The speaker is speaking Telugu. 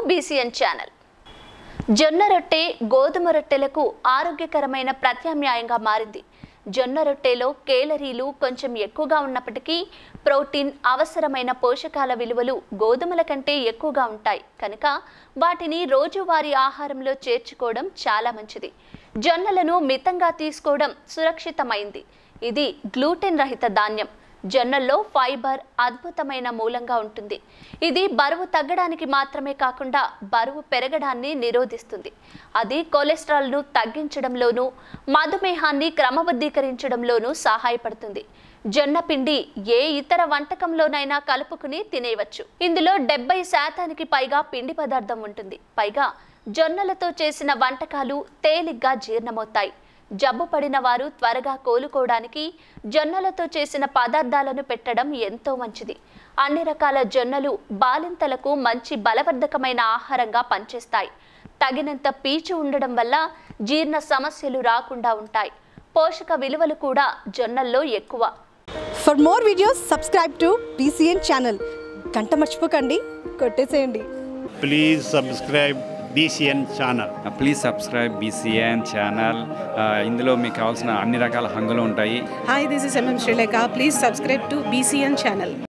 బీసీఎన్ ఛానల్ జొన్న రొట్టె గోధుమ రొట్టెలకు ఆరోగ్యకరమైన ప్రత్యామ్నాయంగా మారింది జొన్న రొట్టెలో కేలరీలు కొంచెం ఎక్కువగా ఉన్నప్పటికీ ప్రోటీన్ అవసరమైన పోషకాల విలువలు గోధుమల కంటే ఎక్కువగా ఉంటాయి కనుక వాటిని రోజువారీ ఆహారంలో చేర్చుకోవడం చాలా మంచిది జొన్నలను మితంగా తీసుకోవడం సురక్షితమైంది ఇది గ్లూటెన్ రహిత ధాన్యం జొన్నల్లో ఫైబర్ అద్భుతమైన మూలంగా ఉంటుంది ఇది బరువు తగ్గడానికి మాత్రమే కాకుండా బరువు పెరగడాన్ని నిరోధిస్తుంది అది కొలెస్ట్రాల్ను తగ్గించడంలోనూ మధుమేహాన్ని క్రమబద్ధీకరించడంలోనూ సహాయపడుతుంది జొన్న పిండి ఏ ఇతర వంటకంలోనైనా కలుపుకుని తినేయవచ్చు ఇందులో డెబ్బై శాతానికి పైగా పిండి పదార్థం ఉంటుంది పైగా జొన్నలతో చేసిన వంటకాలు తేలిగ్గా జీర్ణమవుతాయి జబ్బు పడిన వారు త్వరగా కోలుకోవడానికి జొన్నలతో చేసిన పదార్థాలను పెట్టడం ఎంతో మంచిది అన్ని రకాల జొన్నలు బాలింతలకు మంచి బలవర్ధకమైన ఆహారంగా పనిచేస్తాయి తగినంత పీచు ఉండడం వల్ల జీర్ణ సమస్యలు రాకుండా ఉంటాయి పోషక విలువలు కూడా జొన్నల్లో ఎక్కువ for more videos subscribe to BCN channel గంట మర్చిపోకండి కొట్టేసేయండి please subscribe BCN channel please subscribe BCN channel ఇందులో మీకు కావాల్సిన అన్ని రకాల హంగులు ఉంటాయి Hi, this is MM Sri Lanka. Please subscribe to BCN channel.